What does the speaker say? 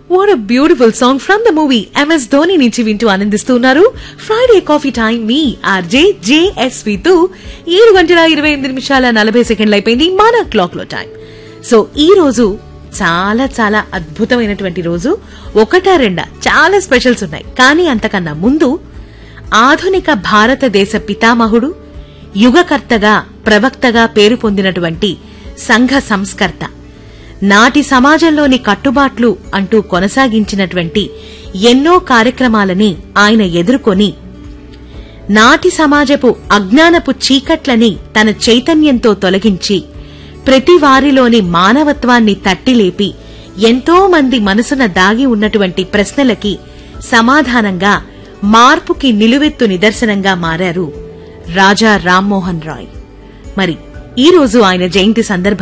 what a beautiful song from the movie MS Dhoni నుంచి వింటూ ఆనందిస్తున్నారు ఫ్రైడే కాఫీ టైం మీ ఆర్జే జేఎస్వి తో ఏడు గంటల ఇరవై ఎనిమిది నిమిషాల నలభై సెకండ్లు అయిపోయింది మన క్లాక్ లో టైం సో ఈ రోజు చాలా చాలా అద్భుతమైనటువంటి రోజు ఒకటా రెండా చాలా స్పెషల్స్ ఉన్నాయి కానీ అంతకన్నా ముందు ఆధునిక భారతదేశ పితామహుడు యుగకర్తగా ప్రవక్తగా పేరు పొందినటువంటి సంఘ సంస్కర్త నాటి సమాజంలోని కట్టుబాట్లు అంటూ కొనసాగించినటువంటి ఎన్నో కార్యక్రమాలని ఆయన ఎదుర్కొని నాటి సమాజపు అజ్ఞానపు చీకట్లని తన చైతన్యంతో తొలగించి ప్రతి వారిలోని మానవత్వాన్ని తట్టిలేపి ఎంతో మంది మనసున దాగి ఉన్నటువంటి ప్రశ్నలకి సమాధానంగా మార్పుకి నిలువెత్తు నిదర్శనంగా మారారు రాజా రామ్మోహన్ రాయ్ మరి ఈ రోజు ఆయన జయంతి సందర్భంగా